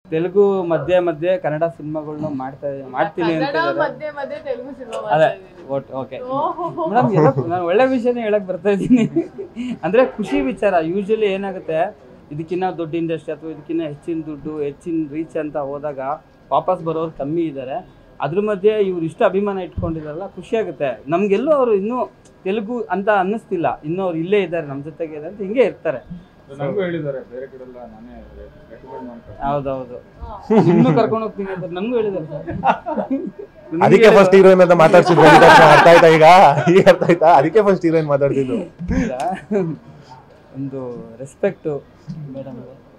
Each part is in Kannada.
ತೆಲುಗು ಮಧ್ಯೆ ಮಧ್ಯೆ ಕನ್ನಡ ಸಿನಿಮಾಗಳನ್ನ ಮಾಡ್ತಾ ಮಾಡ್ತೀನಿ ಅಂತ ಕನ್ನಡ ಇದ್ದಾರೆ ಮಧ್ಯೆ ಮಧ್ಯೆ ತೆಲುಗು ಸಿನಿಮಾ ಅದೇ ಮಾಡ್ತಾ ಇದ್ದೀನಿ ಓಕೆ ಮೇಡಮ್ ನಾನು ಒಳ್ಳೆ ವಿಷಯನೇ ಹೇಳಕ್ ಬರ್ತಾ ಇದ್ದೀನಿ ಅಂದ್ರೆ ಖುಷಿ ವಿಚಾರ ಯೂಶಲಿ ಏನಾಗುತ್ತೆ ಇದಕ್ಕಿನ್ನ ದೊಡ್ಡ ಇಂಡಸ್ಟ್ರಿ ಅಥವಾ ಇದಕ್ಕಿನ್ನ ಹೆಚ್ಚಿನ ದುಡ್ಡು ಹೆಚ್ಚಿನ ರೀಚ್ ಅಂತ ಹೋದಾಗ ವಾಪಸ್ ಬರೋರು ಕಮ್ಮಿ ಇದ್ದಾರೆ ಅದ್ರ ಮಧ್ಯೆ ಇವ್ರು ಇಷ್ಟು ಅಭಿಮಾನ ಇಟ್ಕೊಂಡಿದಾರಲ್ಲ ಖುಷಿ ಆಗುತ್ತೆ ನಮ್ಗೆಲ್ಲೂ ಅವರು ಇನ್ನೂ ತೆಲುಗು ಅಂತ ಅನ್ನಿಸ್ತಿಲ್ಲ ಇನ್ನೂ ಅವ್ರು ಇಲ್ಲೇ ಇದ್ದಾರೆ ನಮ್ಮ ಜೊತೆಗೆ ಇದೆ ಅಂತ ಹಿಂಗೆ ಇರ್ತಾರೆ ನಂಗೂ ಹೇಳಿದ್ದಾರೆ ಬೇರೆ ಕಡೆ ಎಲ್ಲ ನಾನೇ ರೆಕಮೆಂಡ್ ಮಾಡ್ಕೊಂಡು ಹೌದೌದು ನಿಮ್ಮನ್ನು ಕರ್ಕೊಂಡು ಹೋಗ್ತೀನಿ ಅಂತ ನಮಗೂ ಹೇಳಿದ್ದಾರೆ ನಿಮ್ಗೆ ಅದಕ್ಕೆ ಹೇಳಿದ್ರು. ಫಸ್ಟ್ ಹೀರೋಯಿನ್ ಅಂತ ಮಾತಾಡ್ಸಿದ್ರು ಅಂದಿದ್ ತಕ್ಷಣ ಅರ್ಥ ಆಯ್ತಾ ಈಗ ಈಗ ಅರ್ಥ ಆಯ್ತಾ ಅದಕ್ಕೆ ಫಸ್ಟ್ ಹೀರೋಯಿನ್ ಮಾತಾಡ್ತಿದ್ದು ಈಗ ಒಂದು ರೆಸ್ಪೆಕ್ಟು ಮೇಡಮ್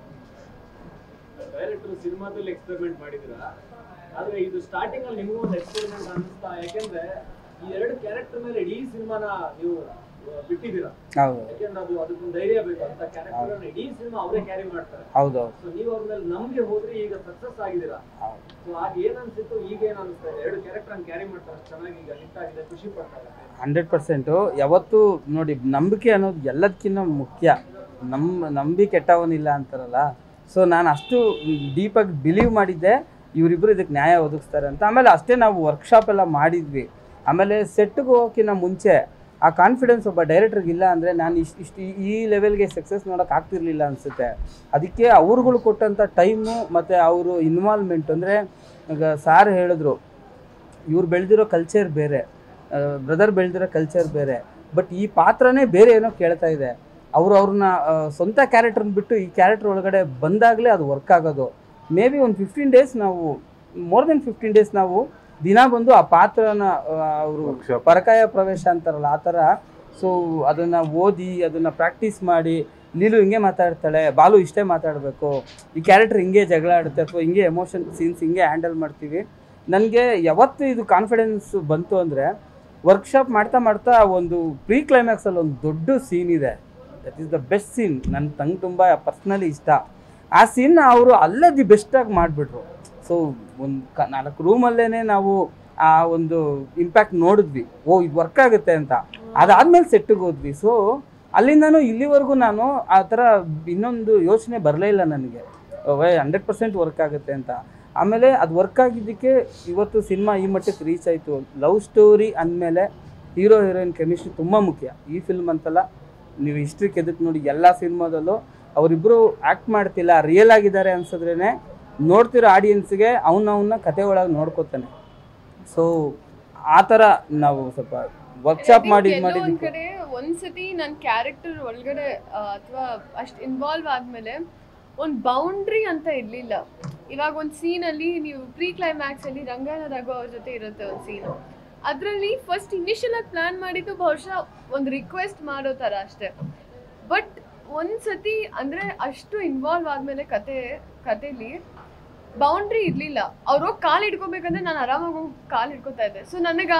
ಡೈರೆಕ್ಟರ್ ಸಿನಿಮಾದಲ್ಲಿ ಎಕ್ಸ್ಪೆರಿಮೆಂಟ್ ಮಾಡಿದಿರಾ ಆದ್ರೆ ಇದು ಸ್ಟಾರ್ಟಿಂಗ್ ಅಲ್ಲಿ ನಿಮಗೂ ಒಂದು ಎಕ್ಸ್ಪೆರಿಮೆಂಟ್ ಅನಿಸ್ತಾ ಯಾಕೆಂದ್ರೆ ಈ ಎರಡು ಕ್ಯಾರೆಕ್ಟರ್ ಮೇಲೆ ಇಡೀ ಸಿನಿಮಾನ ನೀವು ಆ, ಬಿಟ್ಟಿದ್ದೀರಾ ಹೌದು ಯಾಕೆಂದ್ರೆ ಅದು ಅದಕ್ಕೊಂದು ಧೈರ್ಯ ಬೇಕು ಅಂತ ಕ್ಯಾರೆಕ್ಟರ್ ಇಡೀ ಸಿನಿಮಾ ಅವರೇ ಕ್ಯಾರಿ ಮಾಡ್ತಾರೆ ಹೌದೌದು ಸೊ ನೀವು ಅವ್ರ ಮೇಲೆ ನಮ್ಗೆ ಹೋದ್ರೆ ಈಗ ಸಕ್ಸಸ್ ಆಗಿದ್ದೀರಾ ಹೌದು ಸೊ ಆಗ ಏನ್ ಅನ್ಸಿತ್ತು ಈಗ ಏನ್ ಅನಿಸ್ತಾ ಇದೆ ಎರಡು ಕ್ಯಾರೆಕ್ಟರ್ ಕ್ಯಾರಿ ಮಾಡ್ತಾರೆ ಅಷ್ಟ್ ಚೆನ್ನಾಗಿ ಈಗ ಹಿಟ್ ಆಗಿದೆ ಖುಷಿ ಪಡ್ತಾರೆ ಹಂಡ್ರೆಡ್ ಪರ್ಸೆಂಟು ಯಾವತ್ತು ನೋಡಿ ನಂಬಿಕೆ ಅನ್ನೋದು ಎಲ್ಲದಕ್ಕಿಂತ ಮುಖ್ಯ ನಮ್ಮ ನಂಬಿ ಕೆಟ್ಟವನಿಲ್ಲ ಅಂತಾರಲ್ಲ ಸೊ ನಾನು ಅಷ್ಟು ಡೀಪಾಗಿ ಬಿಲೀವ್ ಮಾಡಿದ್ದೆ ಇವರಿಬ್ಬರು ಇದಕ್ಕೆ ನ್ಯಾಯ ಒದಗಿಸ್ತಾರೆ ಅಂತ ಆಮೇಲೆ ಅಷ್ಟೇ ನಾವು ವರ್ಕ್ಶಾಪ್ ಎಲ್ಲ ಮಾಡಿದ್ವಿ ಆಮೇಲೆ ಸೆಟ್ಗೆ ಹೋಗೋಕ್ಕಿಂತ ಮುಂಚೆ ಆ ಕಾನ್ಫಿಡೆನ್ಸ್ ಒಬ್ಬ ಡೈರೆಕ್ಟರ್ಗೆ ಇಲ್ಲ ಅಂದರೆ ನಾನು ಇಷ್ಟು ಇಷ್ಟು ಈ ಲೆವೆಲ್ಗೆ ಸಕ್ಸಸ್ ನೋಡೋಕೆ ಆಗ್ತಿರ್ಲಿಲ್ಲ ಅನಿಸುತ್ತೆ ಅದಕ್ಕೆ ಅವ್ರುಗಳು ಕೊಟ್ಟಂಥ ಟೈಮು ಮತ್ತು ಅವರು ಇನ್ವಾಲ್ವ್ಮೆಂಟ್ ಅಂದರೆ ಈಗ ಸಾರ್ ಹೇಳಿದ್ರು ಇವ್ರು ಬೆಳೆದಿರೋ ಕಲ್ಚರ್ ಬೇರೆ ಬ್ರದರ್ ಬೆಳೆದಿರೋ ಕಲ್ಚರ್ ಬೇರೆ ಬಟ್ ಈ ಪಾತ್ರನೇ ಬೇರೆ ಏನೋ ಕೇಳ್ತಾ ಇದೆ ಅವರು ಅವ್ರನ್ನ ಆ, ಸ್ವಂತ ಕ್ಯಾರೆಕ್ಟರ್ನ ಬಿಟ್ಟು ಈ ಕ್ಯಾರೆಕ್ಟರ್ ಒಳಗಡೆ ಬಂದಾಗಲೇ ಅದು ವರ್ಕ್ ಆಗೋದು ಮೇ ಬಿ ಒಂದು ಫಿಫ್ಟೀನ್ ಡೇಸ್ ನಾವು ಮೋರ್ ದೆನ್ ಫಿಫ್ಟೀನ್ ಡೇಸ್ ನಾವು ದಿನ ಬಂದು ಆ ಪಾತ್ರನ ಅವರು Workshop. ಪರಕಾಯ ಪ್ರವೇಶ ಅಂತಾರಲ್ಲ ಆ ಥರ ಸೊ ಅದನ್ನು ಓದಿ ಅದನ್ನು ಪ್ರಾಕ್ಟೀಸ್ ಮಾಡಿ ನೀಲು ಹಿಂಗೆ ಮಾತಾಡ್ತಾಳೆ ಬಾಲು ಇಷ್ಟೇ ಮಾತಾಡಬೇಕು ಈ ಕ್ಯಾರೆಕ್ಟರ್ ಹಿಂಗೆ ಜಗಳ ಆಡುತ್ತೆ ಅಥವಾ ಹಿಂಗೆ ಎಮೋಷನ್ ಸೀನ್ಸ್ ಹಿಂಗೆ ಹ್ಯಾಂಡಲ್ ಮಾಡ್ತೀವಿ ನನಗೆ ಯಾವತ್ತು ಇದು ಕಾನ್ಫಿಡೆನ್ಸ್ ಬಂತು ಅಂದರೆ ವರ್ಕ್ಶಾಪ್ ಮಾಡ್ತಾ ಮಾಡ್ತಾ ಒಂದು ಪ್ರೀ ಕ್ಲೈಮ್ಯಾಕ್ಸಲ್ಲಿ ಒಂದು ದೊಡ್ಡ ಸೀನ್ ಇದೆ that is the best scene ನನ್ನ ತಂಗೆ ತುಂಬ ಪರ್ಸ್ನಲಿ ಇಷ್ಟ ಆ ಸೀನ್ನ ಅವರು ಅಲ್ಲೇ ದಿ ಬೆಸ್ಟಾಗಿ ಮಾಡಿಬಿಟ್ರು ಸೊ ಒಂದು ಕ ನಾಲ್ಕು ರೂಮಲ್ಲೇ ನಾವು ಆ ಒಂದು ಇಂಪ್ಯಾಕ್ಟ್ ನೋಡಿದ್ವಿ ಓ ಇದು ವರ್ಕ್ ಆಗುತ್ತೆ ಅಂತ ಅದಾದ್ಮೇಲೆ ಸೆಟ್ಟಿಗೆ ಹೋದ್ವಿ ಸೊ ಅಲ್ಲಿಂದನೂ ಇಲ್ಲಿವರೆಗೂ ನಾನು ಆ ಥರ ಇನ್ನೊಂದು ಯೋಚನೆ ಬರಲೇ ಇಲ್ಲ ನನಗೆ ವೈ ಹಂಡ್ರೆಡ್ ಪರ್ಸೆಂಟ್ ವರ್ಕ್ ಆಗುತ್ತೆ ಅಂತ ಆಮೇಲೆ ಅದು ವರ್ಕ್ ಆಗಿದ್ದಕ್ಕೆ ಇವತ್ತು ಸಿನಿಮಾ ಈ ಮಟ್ಟಕ್ಕೆ ರೀಚ್ ಆಯಿತು ಲವ್ ಸ್ಟೋರಿ ಅಂದಮೇಲೆ ಹೀರೋ ಹೀರೋಯಿನ್ ಕೆಮಿಸ್ಟ್ರಿ ತುಂಬ ಮುಖ್ಯ ಈ ಫಿಲ್ಮ್ ಅಂತಲ್ಲ ನೀವು ಹಿಸ್ಟ್ರಿ ಕೆದಕ್ಕೆ ನೋಡಿ ಎಲ್ಲ ಸಿನಿಮಾದಲ್ಲೂ ಅವರಿಬ್ಬರು ಆ್ಯಕ್ಟ್ ಮಾಡ್ತಿಲ್ಲ ರಿಯಲ್ ಆಗಿದ್ದಾರೆ ಅನ್ಸಿದ್ರೇ ನೋಡ್ತಿರೋ ಆಡಿಯನ್ಸ್ಗೆ ಅವನವನ್ನ ಕತೆ ಒಳಗೆ ನೋಡ್ಕೋತಾನೆ ಸೊ ಆ ಥರ ನಾವು ಸ್ವಲ್ಪ ವರ್ಕ್ಶಾಪ್ ಮಾಡಿ ಒಂದ್ ಮಾಡಿದ್ದಕ್ಕೆ ಕಡೆ ಒಂದ್ಸತಿ ನನ್ನ ಕ್ಯಾರೆಕ್ಟರ್ ಒಳಗಡೆ ಅಥವಾ ಅಷ್ಟ್ ಇನ್ವಾಲ್ವ್ ಆದ್ಮೇಲೆ ಒಂದ್ ಬೌಂಡ್ರಿ ಅಂತ ಇರ್ಲಿಲ್ಲ ಇವಾಗ ಒಂದ್ ಸೀನ್ ಅಲ್ಲಿ ನೀವು ಪ್ರೀ ಕ್ಲೈಮ್ಯಾಕ್ಸ್ ಅಲ್ಲಿ ರಂಗನ ರಘು ಅವ್ರ ಜೊತೆ ಇರುತ್ತೆ ಒಂದ್ ಸೀನ್ ಅದ್ರಲ್ಲಿ ಫಸ್ಟ್ ಇನಿಷಿಯಲ್ ಆಗಿ ಪ್ಲಾನ್ ಮಾಡಿದ್ದು ಬಹುಶಃ ಒಂದ್ ರಿಕ್ವೆಸ್ಟ್ ಮಾಡೋ ತರ ಅಷ್ಟೇ ಬಟ್ ಒಂದ್ಸತಿ ಅಂದ್ರೆ ಅಷ್ಟು ಇನ್ವಾಲ್ವ್ ಆದ್ಮೇಲೆ ಕತೆ ಕತೆಲಿ ಬೌಂಡ್ರಿ ಇರ್ಲಿಲ್ಲ ಅವ್ರು ಹೋಗಿ ಕಾಲ್ ಹಿಡ್ಕೋಬೇಕಂದ್ರೆ ನಾನು ಆರಾಮಾಗಿ ಹೋಗಿ ಕಾಲ್ ಹಿಡ್ಕೋತಾ ಇದ್ದೆ ಸೊ ನನಗೆ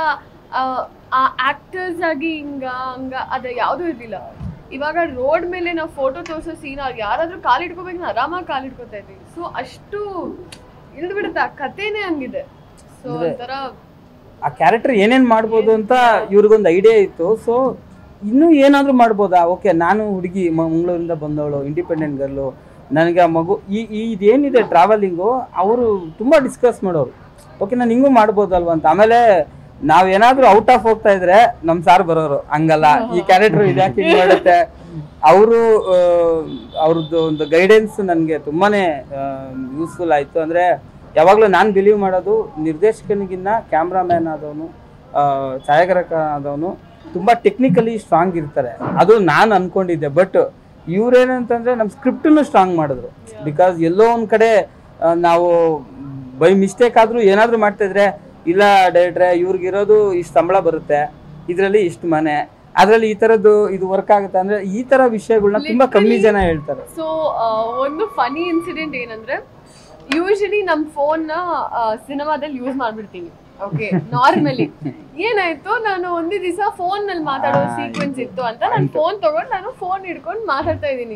ಆ ಆಕ್ಟರ್ಸ್ ಆಗಿ ಹಿಂಗ ಹಂಗ ಅದ ಯಾವುದೂ ಇರ್ಲಿಲ್ಲ ಇವಾಗ ರೋಡ್ ಮೇಲೆ ನಾವು ಫೋಟೋ ತೋರಿಸೋ ಸೀನ್ ಅವ್ರು ಯಾರಾದ್ರೂ ಕಾಲ್ ಹಿಡ್ಕೋಬೇಕು ನಾನು ಆರಾಮಾಗಿ ಕಾಲ್ ಹಿಡ್ಕೋತಾ ಇದ್ದೀವಿ ಸೊ ಅಷ್ಟು ಇಳಿದು ಬಿಡುತ್ತೆ ಆ ಕಥೆನೇ ಹಂಗಿದೆ ಸೊ ಅಂದ್ರೆ- ಒಂಥರ ಆ ಕ್ಯಾರೆಕ್ಟರ್ ಏನೇನು ಮಾಡ್ಬೋದು ಅಂತ ಇವ್ರಿಗೊಂದು ಐಡಿಯಾ ಇತ್ತು ಸೊ ಇನ್ನೂ ಏನಾದರೂ ಮಾಡ್ಬೋದಾ ಓಕೆ ನಾನು ಹುಡುಗಿ ಮಂಗಳೂರಿಂದ ಬಂದವಳು ಇಂಡಿಪೆಂಡೆಂಟ್ ಗರ್ಲು ನನಗೆ ಆ ಮಗು ಈ ಈ ಇದೇನಿದೆ ಟ್ರಾವೆಲಿಂಗು ಅವರು ತುಂಬ ಡಿಸ್ಕಸ್ ಮಾಡೋರು ಓಕೆ ನಾನು ಹಿಂಗೂ ಮಾಡ್ಬೋದಲ್ವ ಅಂತ ಆಮೇಲೆ ನಾವೇನಾದ್ರೂ ಔಟ್ ಆಫ್ ಹೋಗ್ತಾ ಇದ್ರೆ ನಮ್ಮ ಸಾರ್ ಬರೋರು ಹಂಗಲ್ಲ ಈ ಕ್ಯಾರೆಕ್ಟರ್ ಇದ್ಯಾಕೆ ಹಿಂಗ್ ಮಾಡುತ್ತೆ ಅವರು ಅವ್ರದ್ದು ಒಂದು ಗೈಡೆನ್ಸ್ ನನಗೆ ತುಂಬಾನೇ ಯೂಸ್ಫುಲ್ ಆಯಿತು ಅಂದರೆ ಯಾವಾಗಲೂ ನಾನು ಬಿಲೀವ್ ಮಾಡೋದು ನಿರ್ದೇಶಕನಿಗಿನ್ನ ಕ್ಯಾಮ್ರಾಮ್ಯಾನ್ ಆದವನು ಛಾಯಾಗ್ರಾಹಕ ಆದವನು ತುಂಬ ಟೆಕ್ನಿಕಲಿ ಸ್ಟ್ರಾಂಗ್ ಇರ್ತಾರೆ ಅದು ನಾನು ಅನ್ಕೊಂಡಿದ್ದೆ ಬಟ್ ಇವ್ರೇನಂತಂದ್ರೆ ನಮ್ಮ ಸ್ಕ್ರಿಪ್ಟನ್ನು ಸ್ಟ್ರಾಂಗ್ ಮಾಡಿದ್ರು ಬಿಕಾಸ್ ಎಲ್ಲೋ ಒಂದು ಕಡೆ ಆ, ನಾವು ಬೈ ಮಿಸ್ಟೇಕ್ ಆದರೂ ಏನಾದರೂ ಮಾಡ್ತಾ ಇದ್ರೆ ಇಲ್ಲ ಡೈರೆಕ್ಟ್ರೆ ಇವ್ರಿಗಿರೋದು ಇಷ್ಟು ಸಂಬಳ ಬರುತ್ತೆ ಇದರಲ್ಲಿ ಇಷ್ಟು ಮನೆ ಅದರಲ್ಲಿ ಈ ಥರದ್ದು ಇದು ವರ್ಕ್ ಆಗುತ್ತೆ ಅಂದ್ರೆ ಈ ಥರ ವಿಷಯಗಳನ್ನ ತುಂಬ ಕಮ್ಮಿ ಜನ ಹೇಳ್ತಾರೆ ಸೊ ಒಂದು ಫನಿ ಇನ್ಸಿಡೆಂಟ್ ಏನಂದ್ರೆ ಯೂಶಲಿ ನಮ್ಮ ಫೋನ್ ನ ಸಿನಿಮಾದಲ್ಲಿ ಯೂಸ್ ಮಾಡ್ಬಿಡ್ತೀವಿ ಓಕೆ ನಾರ್ಮಲಿ ಏನಾಯ್ತು ನಾನು ಒಂದೇ ದಿವಸ ಫೋನ್ ನಲ್ಲಿ ಮಾತಾಡೋ ಆ, ಸೀಕ್ವೆನ್ಸ್ ಇತ್ತು ಅಂತ ನಾನು ಫೋನ್ ತಗೊಂಡು ನಾನು ಫೋನ್ ಹಿಡ್ಕೊಂಡು ಮಾತಾಡ್ತಾ ಇದ್ದೀನಿ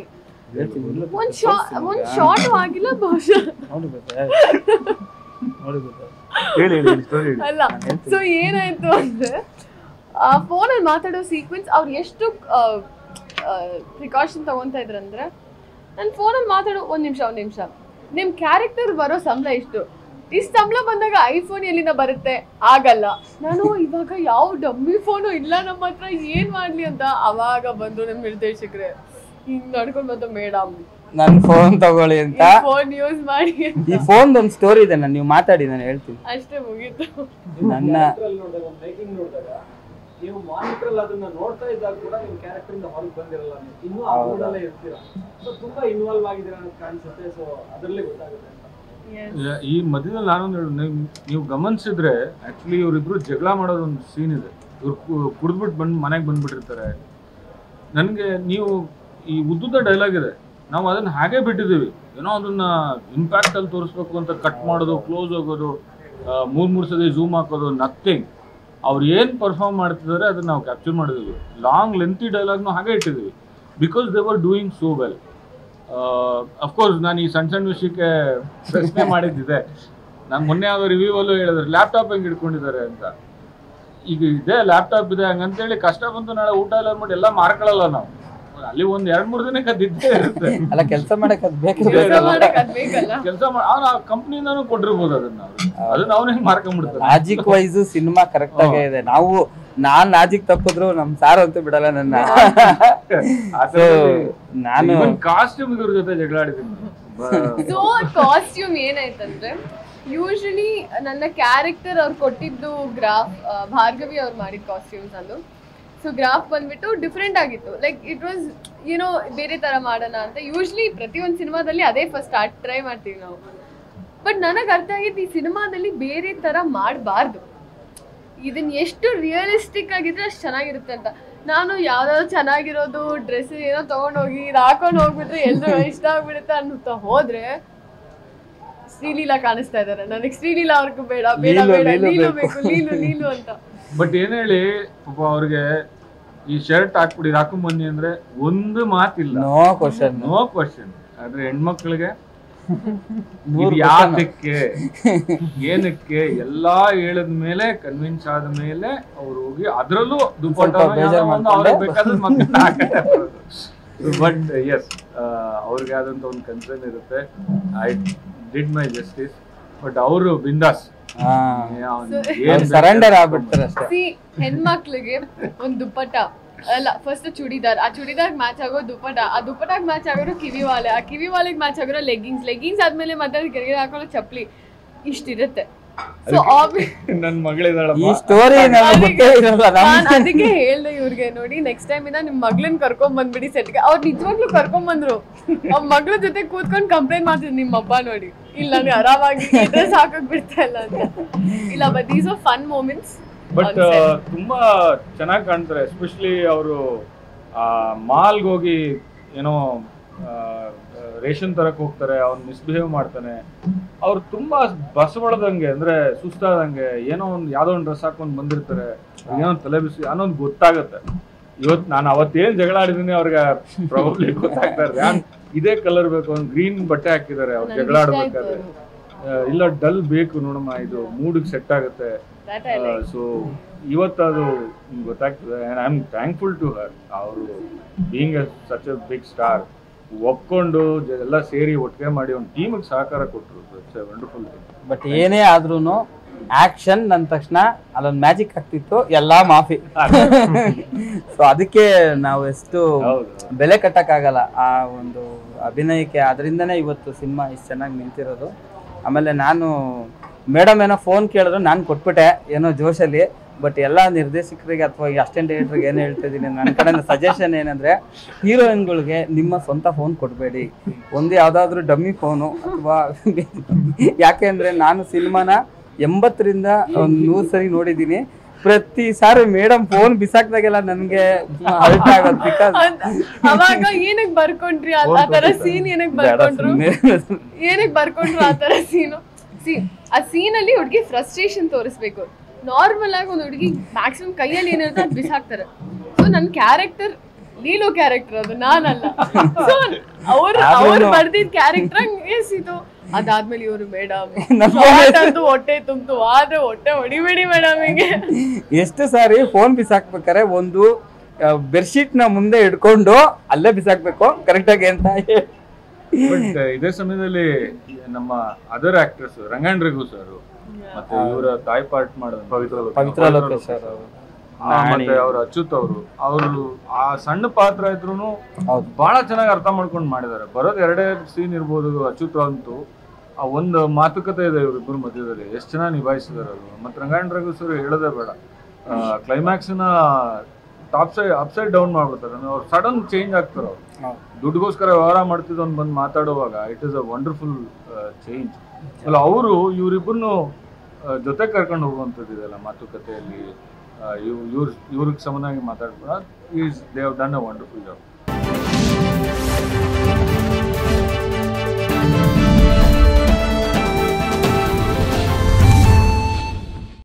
ಒಂದ್ ಶಾ ಒಂದ್ ಶಾರ್ಟ್ ಆಗಿಲ್ಲ ಬಹುಶಃ ನೋಡಿ ಗೊತ್ತಾ? ನೋಡಿ ಗೊತ್ತಾ? ಹೇಳಿ ಹೇಳಿ ಸ್ಟೋರಿ ಹೇಳಿ ಅಲ್ಲ ಸೊ ಏನಾಯ್ತು ಅಂದ್ರೆ ಆ ಫೋನಲ್ಲಿ ಮಾತಾಡೋ ಸೀಕ್ವೆನ್ಸ್ ಅವ್ರು ಎಷ್ಟು ಪ್ರಿಕಾಷನ್ ತಗೊಂತಾ ಇದ್ರಂದ್ರೆ ನನ್ನ ಫೋನಲ್ಲಿ ಮಾತಾಡೋ ಒಂದ್ ನಿಮಿಷ ಒಂದ್ ನಿಮಿಷ ನಿಮ್ ಕ್ಯಾರೆಕ್ಟರ್ ಬರೋ ಸಂಬಳ ಇಷ್ಟು ಇಷ್ಟು ಸಂಬಳ ಬಂದಾಗ ಐಫೋನ್ ಎಲ್ಲಿಂದ ಬರುತ್ತೆ ಆಗಲ್ಲ ನಾನು ಇವಾಗ ಯಾವ ಡಮ್ಮಿ ಫೋನು ಇಲ್ಲ ನಮ್ಮ ಹತ್ರ ಏನ್ ಮಾಡ್ಲಿ ಅಂತ ಅವಾಗ ಬಂದು ನಮ್ ನಿರ್ದೇಶಕರೇ ಹಿಂಗ್ ನಡ್ಕೊಂಡ್ ಬಂದು ಮೇಡಮ್ ನನ್ ಫೋನ್ ತಗೊಳ್ಳಿ ಅಂತ ಫೋನ್ ಯೂಸ್ ಮಾಡಿ ಅಂತ. ಈ ಫೋನ್ ಒಂದು ಸ್ಟೋರಿ ಇದೆ ನಾನು ನೀವು ಮಾತಾಡಿ ನಾನು ಹೇಳ್ತೀನಿ ಅಷ್ಟೇ ಮುಗೀತು ನನ್ನ ನೋಡಿದಾಗ ಮೇಕಿಂಗ್ ನೋಡಿದಾಗ ನೀವು ಮಾನಿಟರ್ ಅಲ್ಲಿ ಅದನ್ನ ನೋಡ್ತಾ ಇದ್ದಾಗ ಕೂಡ ನಿಮ್ ಕ್ಯಾರೆಕ್ಟರ್ ಇಂದ ಹೊರಗೆ ಬಂದಿರಲ್ಲ ನೀವು ಇನ್ನೂ ಆ ಮೂಡಲ್ಲೇ ಇರ್ತೀರಾ ಸೊ ತುಂಬಾ ಇನ್ವಾಲ್ವ್ ಆಗಿದ್ದೀರಾ ಅಂತ ಕಾಣಿಸುತ್ತೆ ಸೊ ಅದರಲ್ಲೇ ಗೊತ್ತಾಗುತ್ತೆ ಅಂತ Yes. ಈ ಮಧ್ಯದಲ್ಲಿ ನಾನೊಂದು ಹೇಳು, ನೀವು- ನೀವು ಗಮನಿಸಿದ್ರೆ ಆಕ್ಚುಲಿ ಇವರಿಬ್ರು ಜಗಳ ಮಾಡೋದು ಒಂದು ಸೀನ್ ಇದೆ ಇವ್ರು ಕುಡಿದ್ಬಿಟ್ಟು ಬಂದು ಮನೆಗೆ ಬಂದ್ಬಿಟ್ಟಿರ್ತಾರೆ ನನಗೆ ನೀವು ಈ ಉದ್ದುದ ಡೈಲಾಗ್ ಇದೆ ನಾವು ಅದನ್ನ ಹಾಗೆ ಬಿಟ್ಟಿದ್ದೀವಿ ಏನೋ ಅದನ್ನ ಇಂಪ್ಯಾಕ್ಟ್ ಅಲ್ಲಿ ತೋರಿಸ್ಬೇಕು ಅಂತ ಕಟ್ ಮಾಡೋದು ಕ್ಲೋಸ್ ಹೋಗೋದು ಆ, ಮೂರ್ ಮೂರ್ ಸತಿ ಝೂಮ್ ಹಾಕೋದು ನಥಿಂಗ್ ಅವ್ರು ಏನು ಪರ್ಫಾರ್ಮ್ ಮಾಡ್ತಿದ್ದಾರೆ ಅದನ್ನ ನಾವು ಕ್ಯಾಪ್ಚರ್ ಮಾಡಿದೀವಿ ಲಾಂಗ್ ಲೆಂತಿ ಡೈಲಾಗ್ನು ಹಾಗೆ ಇಟ್ಟಿದ್ದೀವಿ because they were doing so well of course ನಾನು ಈ ಸಣ್ಣ ಸಣ್ಣ ವಿಷಯಕ್ಕೆ ಪ್ರಶ್ನೆ ಮಾಡಿದ್ದಿದೆ ನಾನು ಮೊನ್ನೆ ಯಾವುದೋ ರಿವ್ಯೂ ಅಲ್ಲೂ ಹೇಳಿದ್ರೆ ಲ್ಯಾಪ್ಟಾಪ್ ಹೆಂಗೆ ಇಟ್ಕೊಂಡಿದ್ದಾರೆ ಅಂತ ಈಗ ಇದೆ ಲ್ಯಾಪ್ಟಾಪ್ ಇದೆ ಹಂಗಂತೇಳಿ ಕಷ್ಟ ಬಂತು ನಾಳೆ ಊಟ ಎಲ್ಲ ಮಾಡಿ ಎಲ್ಲ ಮಾರ್ಕೊಳ್ಳಲ್ಲ ನಾವು ಅಲ್ಲಿ ಒಂದ್ ಎರಡ್ ಮೂರ್ ದಿನಕ್ಕೆ ಅದಿದ್ದೇ ಇರುತ್ತೆ ಅಲ್ಲ ಕೆಲಸ ಮಾಡಕ್ ಅದ್ ಬೇಕು ಕೆಲ್ಸ ಮಾಡಕ್ ಅದ್ ಬೇಕಲ್ಲ ಕೆಲಸ ಮಾಡಿ ಅವ್ನು ಆ ಕಂಪ್ನಿಯಿಂದಾನು ಕೊಟ್ಟಿರ್ಬೋದು ಅದನ್ನ ಅವ್ರು. ಅದನ್ನ ಅವನೇ ಮಾರ್ಕೊಂಡ್ಬಿಡ್ತಾರೆ ಲಾಜಿಕ್ ವೈಸ್ ಸಿನಿಮಾ ಕರೆಕ್ಟ್ ಆಗೇ ಇದೆ ನಾವು ನಾನ್ ಲಾಜಿಕ್ ತಪ್ಪಿದ್ರು ನಮ್ ಸಾರ್ ಅಂತೂ ಬಿಡಲ್ಲ ನನ್ನ ಸೊ ನಾನು ಕಾಸ್ಟ್ಯೂಮ್ ಇದ್ರ ಜೊತೆ ಜಗಳ ಆಡಿದ್ದೀನಿ ಸೊ ಕಾಸ್ಟ್ಯೂಮ್ ಏನಾಯ್ತಂದ್ರೆ ಯೂಶಲಿ ನನ್ನ ಕ್ಯಾರೆಕ್ಟರ್ ಅವ್ರು ಕೊಟ್ಟಿದ್ದು ಗ್ರಾಫ್ ಭಾರ್ಗವಿ ಅವ್ರು ಮಾಡಿದ ಕಾಸ್ಟ್ಯೂಮ್ಸ್ ಅದು ಸೊ ಗ್ರಾಫ್ ಬಂದ್ಬಿಟ್ಟು ಡಿಫ್ರೆಂಟ್ ಆಗಿತ್ತು ಲೈಕ್ ಇಟ್ ವಾಸ್ ಏನೋ ಬೇರೆ ತರ ಮಾಡೋಣ ಅಂತ ಯೂಶ್ವಲಿ ಪ್ರತಿಯೊಂದು ಸಿನಿಮಾದಲ್ಲಿ ಅದೇ ಫಸ್ಟ್ ಸ್ಟಾರ್ಟ್ ಟ್ರೈ ಮಾಡ್ತೀವಿ ನಾವು ಬಟ್ ನನಗೆ ಅರ್ಥ ಆಗಿದ್ದು ಈ ಸಿನಿಮಾದಲ್ಲಿ ಬೇರೆ ತರ ಮಾಡಬಾರ್ದು ಇದನ್ನ ಎಷ್ಟು ರಿಯಲಿಸ್ಟಿಕ್ ಆಗಿದ್ರೆ ಅಷ್ಟು ಚೆನ್ನಾಗಿರುತ್ತೆ ಅಂತ ನಾನು ಯಾವ್ದಾದ್ರು ಚೆನ್ನಾಗಿರೋದು ಡ್ರೆಸ್ ಏನೋ ತಗೊಂಡೋಗಿ ಇದು ಹಾಕೊಂಡು ಹೋಗ್ಬಿಟ್ರೆ ಎಲ್ರು ಇಷ್ಟ ಆಗ್ಬಿಡುತ್ತೆ ಅನ್ನುತ್ತಾ ಹೋದ್ರೆ ಶ್ರೀಲೀಲಾ ಕಾಣಿಸ್ತಾ ಇದಾರೆ ನನಗೆ ಶ್ರೀಲೀಲಾ ಅವ್ರಿಗೂ ಬೇಡ ಬೇಡ ಲೀಲು, ಬೇಡ ಲೀಲು ಲೀಲು ಬೇಕು. ಬೇಕು ಲೀಲು ಲೀಲು ಅಂತ ಬಟ್ ಏನ್ ಹೇಳಿ ಪಾಪ ಅವ್ರಿಗೆ ಈ ಶರ್ಟ್ ಹಾಕ್ಬಿಡಿ ಹಾಕೊಂಡ್ ಬನ್ನಿ ಅಂದ್ರೆ ಒಂದು ಮಾತಿಲ್ಲ ನೋ ಕ್ವಶನ್ ನೋ ಕ್ವಶನ್ ಆದ್ರೆ ಹೆಣ್ಮಕ್ಳಿಗೆ ನೂರು ಇದು ಯಾತಕ್ಕೆ ಏನಕ್ಕೆ ಎಲ್ಲಾ ಹೇಳಿದ ಮೇಲೆ ಕನ್ವಿನ್ಸ್ ಆದ ಮೇಲೆ ಅವ್ರು ಹೋಗಿ ಅದ್ರಲ್ಲೂ ದುಪ್ಪಟ್ಟ ಸ್ವಲ್ಪ ಬೇಜಾರ್ ಮಾಡ್ಕೊಂಡೆ. ಬಟ್ ಎಸ್ ಅವ್ರಿಗೆ ಆದಂತ ಒಂದು ಕನ್ಸರ್ನ್ ಇರುತ್ತೆ I did my justice but ಅವರು ಬಿಂದಾಸ್ ಹಾ ಏನ್ ಸರೆಂಡರ್ ಆಗ್ಬಿಡ್ತಾರೆ ಅಷ್ಟೇ ಸಿ ಹೆಣ್ಮಕ್ಳಿಗೆ ಒಂದ್ ದುಪ್ಪಟ ಅಲ್ಲ ಫಸ್ಟ್ ಚೂಡಿದಾರ್ ಆ ಚೂಡಿದಾರ್ ಮ್ಯಾಚ್ ಆಗೋ ದುಪ್ಪಟ ಆ ದುಪ್ಪಟಾಗ್ ಮ್ಯಾಚ್ ಆಗಿರೋ ಕಿವಿ ವಾಲೆ ಆ ಕಿವಿ ವಾಲೆಗೆ ಮ್ಯಾಚ್ ಆಗಿರೋ ಲೆಗ್ಗಿಂಗ್ಸ್ ಲೆಗ್ಗಿಂಗ್ಸ್ ಆದ್ಮೇಲೆ ಮತ್ತೆ ಕೆಳಗೆ ಹಾಕೊಳ್ಳೋ ಚಪ್ಲಿ ಇಷ್ಟಿರುತ್ತೆ ಸೊ ನನ್ ಮಗಳಿದಾಳಪ್ಪ ಈ ಸ್ಟೋರಿ ನಮ್ಗೆ ಗೊತ್ತೇ ಇರಲ್ಲ ನಾನು ನಮ್ ಅದಕ್ಕೆ ಹೇಳ್ದೆ ಇವ್ರಿಗೆ ನೋಡಿ ನೆಕ್ಸ್ಟ್ ಟೈಮ್ ಇಂದ ನಿಮ್ ಮಗ್ಳನ್ ಕರ್ಕೊಂಡ್ ಬಂದ್ಬಿಡಿ ಸೆಟ್ಗೆ ಅವ್ರು ನಿಜವಾಗ್ಲೂ ಕರ್ಕೊಂಡ್ ಬಂದ್ರು ಅವ್ರ ಮಗಳ ಜೊತೆ ಕೂತ್ಕೊಂಡು ಕಂಪ್ಲೇಂಟ್ ಮಾಡ್ತಿದ್ರು ನಿಮ್ಮ ಅಪ್ಪ ನೋಡಿ ಇಲ್ಲ ನಾನು ಆರಾಮಾಗಿ ಡ್ರೆಸ್ ಹಾಕಕ್ ಬಿಡ್ತಾ ಇಲ್ಲ ಅಂತ ಇಲ್ಲ but these are fun moments but ತುಂಬಾ ಚೆನ್ನಾಗಿ ಕಾಣ್ತಾರೆ ಎಸ್ಪೆಷಲಿ ಅವರು ಮಾಲ್ಗೆ ಹೋಗಿ ಏನೋ ಆ, ರೇಷನ್ ತರಕ್ ಹೋಗ್ತಾರೆ ಅವ್ನು ಮಿಸ್ಬಿಹೇವ್ ಮಾಡ್ತಾನೆ ಅವ್ರು ತುಂಬಾ ಬಸವಳದಂಗೆ ಅಂದ್ರೆ ಸುಸ್ತಾದಂಗೆ ಏನೋ ಒಂದು ಯಾವ್ದೋ ಒಂದು ಡ್ರೆಸ್ ಹಾಕೊಂಡ್ ಬಂದಿರ್ತಾರೆ ಅವ್ರಿಗೆ ಏನೋ ತಲೆ ಬಿಸಿ ಅನ್ನೋದು ಗೊತ್ತಾಗತ್ತೆ ಇವತ್ತು ನಾನು ಅವತ್ತೇನ್ ಜಗಳ ಆಡಿದೀನಿ ಅವ್ರಿಗೆ ಪ್ರಾಬಬ್ಲಿ ಗೊತ್ತಾಗ್ತಾ ಇರ್ತದೆ ನಾನ್ ಇದೇ ಕಲರ್ ಬೇಕು ಒಂದು ಗ್ರೀನ್ ಬಟ್ಟೆ ಹಾಕಿದ್ದಾರೆ ಅವ್ರು ಜಗಳ ಆಡ್ಬೇಕಾದ್ರೆ ಆ, ಇಲ್ಲ ಡಲ್ ಬೇಕು ನೋಡಮ್ಮ ಇದು ಮೂಡಿಗೆ ಸೆಟ್ ಆಗುತ್ತೆ ದಟ್ ಐ ಲೈಕ್ ಸೊ ಇವತ್ತು ಅದು ಗೊತ್ತಾಗ್ತದೆ I am thankful to her ಅವರು being such a big star ಒಪ್ಕೊಂಡು ಜ- ಎಲ್ಲ ಸೇರಿ ಒಟ್ಟಿಗೆ ಮಾಡಿ ಒಂದು ಟೀಮಿಗೆ ಸಹಕಾರ ಕೊಟ್ಟರು it's a wonderful thing but ಏನೇ ಆದ್ರೂನು ಆಕ್ಷನ್ ಅಂದ ತಕ್ಷಣ ಅಲ್ಲೊಂದು ಮ್ಯಾಜಿಕ್ ಆಗ್ತಿತ್ತು ಎಲ್ಲಾ ಮಾಫಿ ಸೊ ಅದಕ್ಕೆ ನಾವು ಎಷ್ಟು ಹೌದು ಬೆಲೆ ಕಟ್ಟಕ್ಕಾಗಲ್ಲ ಆ ಒಂದು ಅಭಿನಯಕ್ಕೆ ಅದರಿಂದನೇ ಇವತ್ತು ಸಿನಿಮಾ ಇಷ್ಟು ಚೆನ್ನಾಗಿ ನಿಂತಿರೋದು ಆಮೇಲೆ ನಾನು ಮೇಡಮ್ ಏನೋ ಫೋನ್ ಕೇಳಿದ್ರು ನಾನು ಕೊಟ್ಬಿಟ್ಟೆ ಏನೋ ಜೋಶಲ್ಲಿ ಬಟ್ ಎಲ್ಲ ನಿರ್ದೇಶಕರಿಗೆ ಅಥವಾ ಈ ಅಸ್ಟೆಂಟ್ ಡೈರೆಕ್ಟರ್ಗೆ ಏನು ಹೇಳ್ತಾ ಇದ್ದೀನಿ ನನ್ನ ಕಡೆಯಿಂದ ಸಜೆಷನ್ ಏನಂದ್ರೆ ಹೀರೋಯಿನ್ಗಳಿಗೆ ನಿಮ್ಮ ಸ್ವಂತ ಫೋನ್ ಕೊಡಬೇಡಿ ಒಂದು ಯಾವುದಾದ್ರೂ ಡಮ್ಮಿ ಫೋನು ಅಥವಾ ಯಾಕೆ ಅಂದ್ರೆ ನಾನು ಸಿನಿಮಾನ ಎಂಬತ್ತರಿಂದ ಒಂದು ನೂರು ಸರಿ ನೋಡಿದ್ದೀನಿ ಪ್ರತಿ ಸಾರಿ ಮೇಡಮ್ ಫೋನ್ ಬಿಸಾಕ್ದಾಗೆಲ್ಲ ನನಗೆ ಹರ್ಟ್ ಆಗೋದು ಬಿಕಾಸ್ ಅವಾಗ ಏನಕ್ ಬರ್ಕೊಂಡ್ರಿ ಆ- ಆ ತರ ಸೀನ್ ಏನಕ್ ಬರ್ಕೊಂಡ್ರು ಏನಕ್ ಬರ್ಕೊಂಡ್ರು ಆ ತರ ಸೀನು ಸಿ ಆ ಸೀನ್ ಅಲ್ಲಿ ಹುಡುಗಿ ಫ್ರಸ್ಟ್ರೇಷನ್ ತೋರಿಸ್ಬೇಕು ನಾರ್ಮಲ್ ಆಗಿ ಒಂದು ಹುಡುಗಿ ಮ್ಯಾಕ್ಸಿಮಮ್ ಕೈಯಲ್ಲಿ ಏನಿರುತ್ತೆ ಅದು ಬಿಸಾಕ್ತಾರೆ ಸೊ ನನ್ನ ಕ್ಯಾರೆಕ್ಟರ್ ಲೀಲೋ ಕ್ಯಾರೆಕ್ಟರ್ ಅದು ನಾನಲ್ಲ ಸೊ ಅವ್ರು ಅವ್ರು ಆದ್ರೂನು- ಬರ್ದಿದ್ ಕ್ಯಾರೆಕ್ಟರ್ ಎಸಿತು ಅದಾದ್ಮೇಲೆ ಇವರು ಮೇಡಮ್ ನಮ್ಮ ಅಂತೂ ಹೊಟ್ಟೆ ತುಂಬ್ತು ಆದ್ರೆ ಹೊಟ್ಟೆ ಹೊಡಿಬೇಡಿ ಮೇಡಮ್ ಹಿಂಗೆ ಎಷ್ಟು ಸಾರಿ ಫೋನ್ ಬಿಸಾಕ್ಬೇಕಾರೆ ಒಂದು ಬೆಡ್ಶೀಟ್ ನ ಮುಂದೆ ಹಿಡ್ಕೊಂಡು ಅಲ್ಲೇ ಬಿಸಾಕ್ಬೇಕು ಕರೆಕ್ಟ್ ಆಗಿ ಅಂತ ಹೇಳಿ ಬಟ್ ಇದೇ ಸಮಯದಲ್ಲಿ ನಮ್ಮ other actors Rangayana Raghu sir ಮತ್ತೆ ಇವರ ತಾಯಿ ಪಾರ್ಟ್ ಮಾಡೋದು ಪವಿತ್ರ ಲೋಕ. ಪವಿತ್ರ ಲೋಕೇಶ್ ಸರ್ ಅವರು ಆ, ಮತ್ತೆ ಅವ್ರ ಅಚ್ಯುತ್ ಅವರು ಅವರು ಆ ಸಣ್ಣ ಪಾತ್ರ ಇದ್ರು ಹೌದು ಬಹಳ ಚೆನ್ನಾಗಿ ಅರ್ಥ ಮಾಡ್ಕೊಂಡು ಮಾಡಿದ್ದಾರೆ ಬರೋದು ಎರಡೇ ಸೀನ್ ಇರ್ಬೋದು ಅಚ್ಯುತ್ ಅಂತೂ ಆ ಒಂದು ಮಾತುಕತೆ ಇದೆ ಇವ್ರಿಬ್ಬರ ಮಧ್ಯದಲ್ಲಿ ಎಷ್ಟು ಚೆನ್ನಾಗಿ ನಿಭಾಯಿಸಿದಾರೆ ಅವರು ಮತ್ತೆ ರಂಗಾಯಣ ರಘು ಸರ್ ಹೇಳೋದೇ ಬೇಡ ಕ್ಲೈಮ್ಯಾಕ್ಸ್ನ top side up side down ಮಾಡ್ಬಿಡ್ತಾರೆ ಅಂದ್ರೆ ಅವ್ರು ಸಡನ್ ಚೇಂಜ್ ಆಗ್ತಾರೆ ಅವ್ರು ಹೌದು. ದುಡ್ಡುಗೋಸ್ಕರ ವ್ಯವಹಾರ ಮಾಡ್ತಿದ್ದವ್ನು ಬಂದು ಮಾತಾಡುವಾಗ it is a wonderful change ಅಲ್ಲ ಅವರು ಇವರಿಬ್ಬರನ್ನು ಜೊತೆ ಕರ್ಕೊಂಡು ಹೋಗುವಂಥದ್ದು ಇದೆಲ್ಲ ಮಾತುಕತೆಯಲ್ಲಿ ಇವ್ ಇವ್ರ ಇವ್ರಿಗೆ ಸಮನಾಗಿ ಮಾತಾಡ್ಬೇಡ is they have done a wonderful job